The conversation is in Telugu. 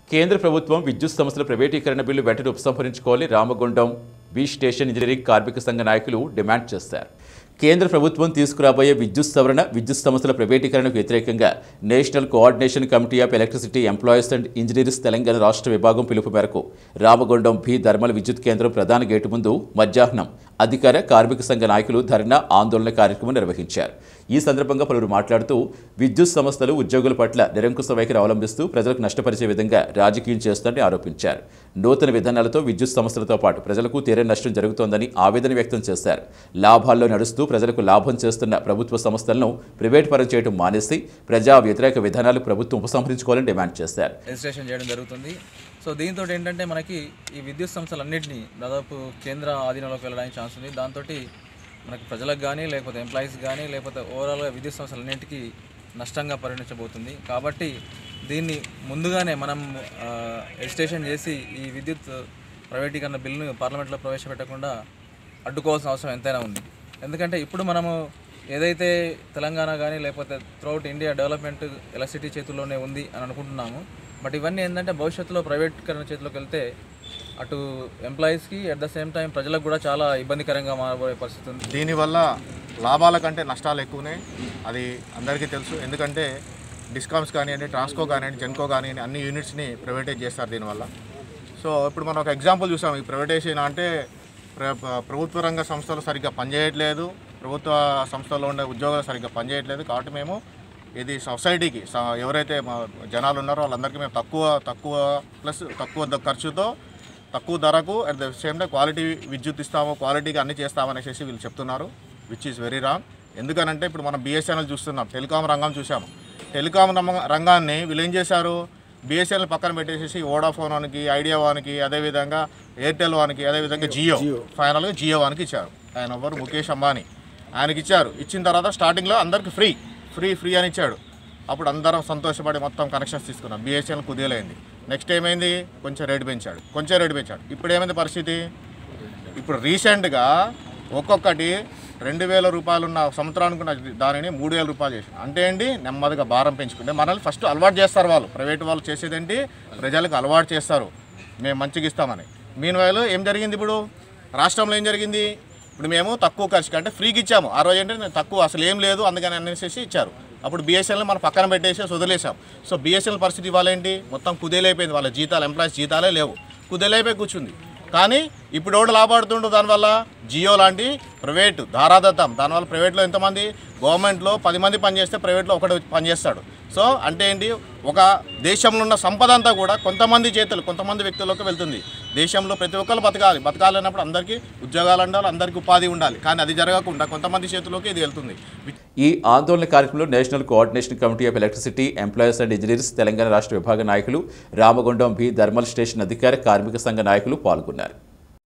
కేంద్ర ప్రభుత్వం విద్యుత్ సంస్థల ప్రైవేటీకరణ బిల్లు వెంటనే ఉపసంహరించుకోవాలి రామగుండం బి స్టేషన్ ఇంజనీరింగ్ కార్మిక సంఘ నాయకులు డిమాండ్ చేశారు కేంద్ర ప్రభుత్వం తీసుకురాబోయే విద్యుత్ సవరణ విద్యుత్ సంస్థల ప్రైవేటీకరణకు వ్యతిరేకంగా national coordination committee of electricity employees and engineers Telangana రాష్ట్ర విభాగం పిలుపు మేరకు రామగుండం భీ ధర్మల్ విద్యుత్ కేంద్రం ప్రధాన గేటు ముందు మధ్యాహ్నం అధికార కార్మిక సంఘ నాయకులు ధర్నా ఆందోళన కార్యక్రమం నిర్వహించారు ఈ సందర్భంగా పలువురు మాట్లాడుతూ విద్యుత్ సంస్థలు ఉద్యోగుల పట్ల నిరంకుశ వైఖరి అవలంబిస్తూ ప్రజలకు నష్టపరిచే విధంగా రాజకీయం చేస్తుందని ఆరోపించారు నూతన విధానాలతో విద్యుత్ సంస్థలతో పాటు ప్రజలకు తీరే నష్టం జరుగుతోందని ఆవేదన వ్యక్తం చేశారు లాభాల్లో నడుస్తూ ప్రజలకు లాభం చేస్తున్న ప్రభుత్వ సంస్థలను ప్రైవేట్ పరం చేయడం మానేసి ప్రజా వ్యతిరేక విధానాలు ప్రభుత్వం ఉపసంహరించుకోవాలని డిమాండ్ చేశారు రిజిస్ట్రేషన్ చేయడం జరుగుతుంది సో దీంతో ఏంటంటే మనకి ఈ విద్యుత్ సంస్థలన్నింటినీ దాదాపు కేంద్ర ఆధీనంలోకి వెళ్ళడానికి ఛాన్స్ ఉంది దాంతో మనకి ప్రజలకు కానీ లేకపోతే ఎంప్లాయీస్ కానీ లేకపోతే ఓవరాల్గా విద్యుత్ సంస్థలన్నింటికీ నష్టంగా పరిగణించబోతుంది కాబట్టి దీన్ని ముందుగానే మనం ఆ, రిజిస్ట్రేషన్ చేసి ఈ విద్యుత్ ప్రైవేటీకరణ బిల్లును పార్లమెంట్లో ప్రవేశపెట్టకుండా అడ్డుకోవాల్సిన అవసరం ఎంతైనా ఉంది ఎందుకంటే ఇప్పుడు మనము ఏదైతే తెలంగాణ కానీ లేకపోతే త్రూఅవుట్ ఇండియా డెవలప్మెంట్ ఎలక్ట్రిసిటీ చేతుల్లోనే ఉంది అని అనుకుంటున్నాము బట్ ఇవన్నీ ఏంటంటే భవిష్యత్తులో ప్రైవేటీకరణ చేతిలోకి వెళ్తే అటు ఎంప్లాయీస్కి అట్ ద సేమ్ టైం ప్రజలకు కూడా చాలా ఇబ్బందికరంగా మారబోయే పరిస్థితి ఉంది దీనివల్ల లాభాల కంటే నష్టాలు ఎక్కువనే అది అందరికీ తెలుసు ఎందుకంటే డిస్కామ్స్ కానివ్వండి ట్రాన్స్కో కానివ్వండి జెన్కో కానివ్వండి అన్ని యూనిట్స్ని ప్రైవేటైజ్ చేస్తారు దీనివల్ల సో ఇప్పుడు మనం ఒక ఎగ్జాంపుల్ చూసాం ఈ ప్రైవేటైజేషన్ అంటే ప్ర- ప్ర- ప్రభుత్వ రంగ సంస్థలు సరిగ్గా పనిచేయట్లేదు ప్రభుత్వ సంస్థల్లో ఉండే ఉద్యోగాలు సరిగ్గా పనిచేయట్లేదు కాబట్టి మేము ఇది సొసైటీకి స- ఎవరైతే మా జనాలు ఉన్నారో వాళ్ళందరికీ మేము తక్కువ తక్కువ ప్లస్ తక్కువ ద- ఖర్చుతో తక్కువ ధరకు at the same time quality విద్యుత్ ఇస్తాము క్వాలిటీగా అన్ని చేస్తామనేసి వీళ్ళు చెప్తున్నారు విచ్ ఈస్ వెరీ రాంగ్ ఎందుకనంటే ఇప్పుడు మనం బిఎస్ఎన్ఎల్ చూస్తున్నాం టెలికాం రంగం చూసాము టెలికాం రంగ- రంగాన్ని వీళ్ళు ఏం చేశారు బిఎస్ఎన్ఎల్ పక్కన పెట్టేసేసి వోడాఫోన్ వానికి ఐడియా వానికి అదేవిధంగా ఎయిర్టెల్ వానికి అదేవిధంగా జియో ఫైనల్గా జియో వానికి ఇచ్చారు ఆయన ఎవరు ముఖేష్ అంబానీ ఆయనకి ఇచ్చారు ఇచ్చిన తర్వాత స్టార్టింగ్లో అందరికి ఫ్రీ ఫ్రీ ఫ్రీ అని ఇచ్చాడు అప్పుడు అందరం సంతోషపడి మొత్తం కనెక్షన్స్ తీసుకున్నాం బిఎస్ఎన్ఎల్ కుదేలైంది నెక్స్ట్ ఏమైంది కొంచెం రేటు పెంచాడు కొంచెం రేటు పెంచాడు ఇప్పుడు ఏమైంది పరిస్థితి ఇప్పుడు రీసెంట్గా ఒక్కొక్కటి రెండు వేల రూపాయలు ఉన్న సంవత్సరానికి ఉన్న దానిని మూడు వేల రూపాయలు చేసి అంటే ఏంటి నెమ్మదిగా భారం పెంచుకుంటే మనల్ని ఫస్ట్ అలవాటు చేస్తారు వాళ్ళు ప్రైవేట్ వాళ్ళు చేసేదేంటి ప్రజలకు అలవాటు చేస్తారు మేము మంచిగా ఇస్తామని మీన్ వైలు ఏం జరిగింది ఇప్పుడు రాష్ట్రంలో ఏం జరిగింది ఇప్పుడు మేము తక్కువ ఖర్చుకి అంటే ఫ్రీకి ఇచ్చాము ఆ రోజు అంటే నేను తక్కువ అసలు ఏం లేదు అందుకని అనేసి ఇచ్చారు అప్పుడు బిఎస్ఎన్ఎల్ మనం పక్కన పెట్టేసి వదిలేసాం సో బిఎస్ఎన్ఎల్ పరిస్థితి ఇవాళ ఏంటి మొత్తం కుదేలైపోయింది వాళ్ళ జీతాలు ఎంప్లాయీస్ జీతాలే లేవు కుదేలైపోయి కూర్చుంది కానీ ఇప్పుడు ఎవడు లాభపడుతుండు దానివల్ల జియో లాంటి ప్రైవేటు ధారాదత్తం దానివల్ల ప్రైవేట్లో ఎంతమంది గవర్నమెంట్లో పది మంది పనిచేస్తే ప్రైవేట్లో ఒకటి పనిచేస్తాడు సో అంటే ఏంటి ఒక దేశంలో ఉన్న సంపద అంతా కూడా కొంతమంది చేతులు కొంతమంది వ్యక్తులకు వెళ్తుంది దేశంలో ప్రతి ఒక్కరు బతకాలి బతకాలన్నప్పుడు అందరికీ ఉద్యోగాలు ఉండాలి అందరికీ ఉపాధి ఉండాలి కానీ అది జరగకుండా కొంతమంది చేతిలోకి ఇది వెళ్తుంది ఈ ఆందోళన కార్యక్రమంలో national coordination committee of electricity employees and engineers Telangana రాష్ట్ర విభాగ నాయకులు రామగుండం బి ధర్మల్ స్టేషన్ అధికార కార్మిక సంఘ నాయకులు పాల్గొన్నారు